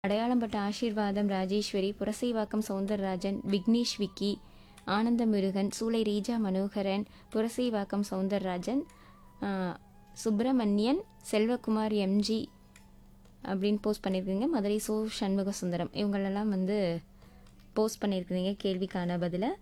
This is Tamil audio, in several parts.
அடையாளம்பட்ட ஆசீர்வாதம் ராஜேஸ்வரி புரசைவாக்கம் சவுந்தரராஜன் விக்னேஷ் விக்கி ஆனந்த முருகன் சூளை ரீஜா மனோகரன் புரசைவாக்கம் சவுந்தரராஜன் ஆ, சுப்பிரமணியன் செல்வகுமார் எம்ஜி அப்படின்னு போஸ்ட் பண்ணியிருக்கீங்க மதுரை சோ சண்முக சுந்தரம் இவங்களெல்லாம் வந்து போஸ்ட் பண்ணியிருக்கிறீங்க கேள்விக்கான பதிலை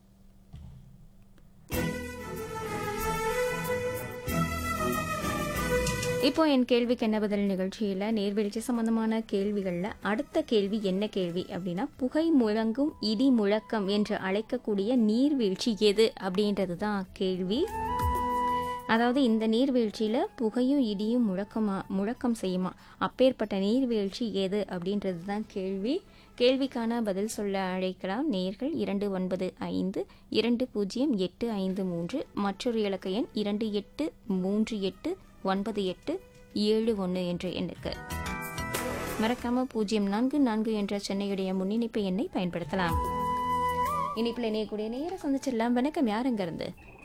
இப்போ என் கேள்விக்கு என்ன பதில் நிகழ்ச்சியில் நேர்வீழ்ச்சி சம்பந்தமான கேள்விகளில் அடுத்த கேள்வி என்ன கேள்வி அப்படின்னா புகை முழங்கும் இடி முழக்கம் என்று அழைக்கக்கூடிய நீர்வீழ்ச்சி எது அப்படின்றது தான் கேள்வி அதாவது இந்த நீர்வீழ்ச்சியில் புகையும் இடியும் முழக்கமா முழக்கம் செய்யுமா அப்பேற்பட்ட நீர்வீழ்ச்சி எது அப்படின்றது தான் கேள்வி கேள்விக்கான பதில் சொல்ல அழைக்கலாம் நேர்கள் இரண்டு ஒன்பது ஐந்து இரண்டு பூஜ்ஜியம் எட்டு ஐந்து மூன்று மற்றொரு இலக்க எண் இரண்டு எட்டு மூன்று எட்டு ஒன்பது எட்டு ஏழு ஒன்று என்ற எண்ணிற்கு மறக்காம பூஜ்ஜியம் நான்கு நான்கு என்ற சென்னையுடைய முன்னிணைப்பு எண்ணை பயன்படுத்தலாம் இனிப்பில் இணையக்கூடிய நேர சந்திச்சிடலாம் வணக்கம் யாருங்க இருந்து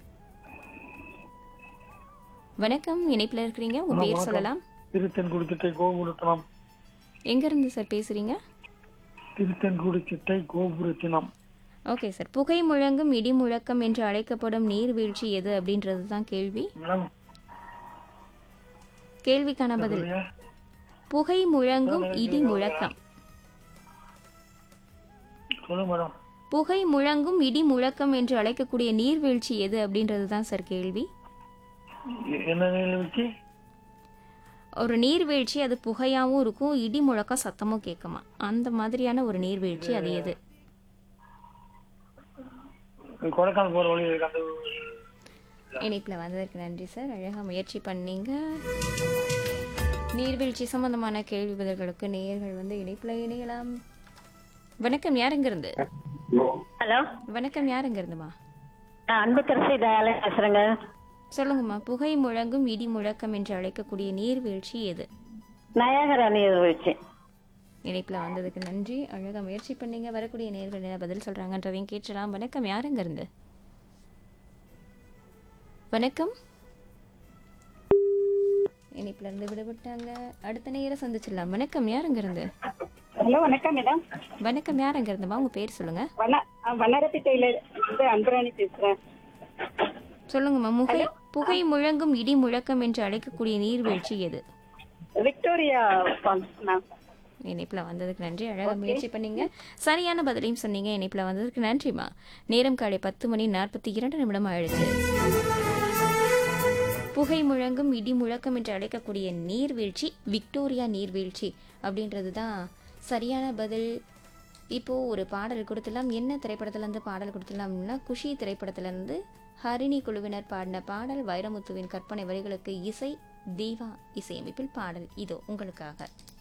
வணக்கம் இணைப்பில் இருக்கிறீங்க உங்க பேர் சொல்லலாம் திருத்தென்குடி சிட்டை கோபுரத்தினம் எங்க இருந்து சார் பேசுறீங்க திருத்தென்குடி சிட்டை கோபுரத்தினம் ஓகே சார் புகை முழங்கும் இடி முழக்கம் என்று அழைக்கப்படும் நீர்வீழ்ச்சி எது அப்படின்றது தான் கேள்வி மேடம் கேள்விக்கான பதில் சொல்லுங்க. புகை முழங்கும் இடி முழக்கம் சொல்லுங்க மேடம் புகை முழங்கும் இடி முழக்கம் என்று அழைக்கக்கூடிய நீர்வீழ்ச்சி எது அப்படின்றது தான் சார் கேள்வி எ- என்ன நிகழ்ச்சி ஒரு நீர்வீழ்ச்சி அது புகையாவும் இருக்கும் இடி முழக்கம் சத்தமும் கேட்குமா அந்த மாதிரியான ஒரு நீர்வீழ்ச்சி அது எது கொடைக்கானல் போற வழி இருக்கு அந்த இணைப்பில் வந்ததற்கு நன்றி சார் அழகாக முயற்சி பண்ணீங்க நீர்வீழ்ச்சி சம்பந்தமான கேள்வி பதில்களுக்கு நேயர்கள் வந்து இணைப்பில் இணையலாம் வணக்கம் யாருங்கிருந்து ஹலோ வணக்கம் யாருங்கிருந்துமா நான் அன்புக்கரசி தயாளன் பேசுறேங்க சொல்லுங்கம்மா புகை முழங்கும் இடி முழக்கம் என்று அழைக்கக்கூடிய நீர்வீழ்ச்சி எது நயாகரா நீர்வீழ்ச்சி இணைப்பில் வந்ததுக்கு நன்றி அழகாக முயற்சி பண்ணீங்க வரக்கூடிய நேர்கள் என்ன பதில் சொல்கிறாங்கன்றதையும் கேட்கலாம் வணக்கம் யாருங்க இருந்து வணக்கம் இணைப்புல இருந்து விடுபட்டாங்க அடுத்த நேரம் சந்திச்சிடலாம் வணக்கம் யாருங்க இருந்து ஹலோ வணக்கம் மேடம் வணக்கம் யாருங்க இருந்துமா உங்க பேர் சொல்லுங்க வண்ண வண்ணரத்தி டெய்லர் வந்து அன்பராணி பேசுறேன் சொல்லுங்கம்மா முகை புகை முழங்கும் இடி முழக்கம் என்று அழைக்கக்கூடிய நீர்வீழ்ச்சி எது விக்டோரியா ஃபால்ஸ் மேம் இணைப்புல வந்ததுக்கு நன்றி அழகா முயற்சி பண்ணீங்க சரியான பதிலையும் சொன்னீங்க இணைப்புல வந்ததுக்கு நன்றிம்மா நேரம் காலை பத்து மணி நாற்பத்தி இரண்டு நிமிடம் ஆயிடுச்சு புகை முழங்கும் இடி முழக்கம் என்று அழைக்கக்கூடிய நீர்வீழ்ச்சி விக்டோரியா நீர்வீழ்ச்சி அப்படின்றது தான் சரியான பதில் இப்போ ஒரு பாடல் கொடுத்துடலாம் என்ன திரைப்படத்திலேருந்து பாடல் கொடுத்துடலாம்னா குஷி திரைப்படத்திலேருந்து ஹரிணி குழுவினர் பாடின பாடல் வைரமுத்துவின் கற்பனை வரிகளுக்கு இசை தீவா இசையமைப்பில் பாடல் இதோ உங்களுக்காக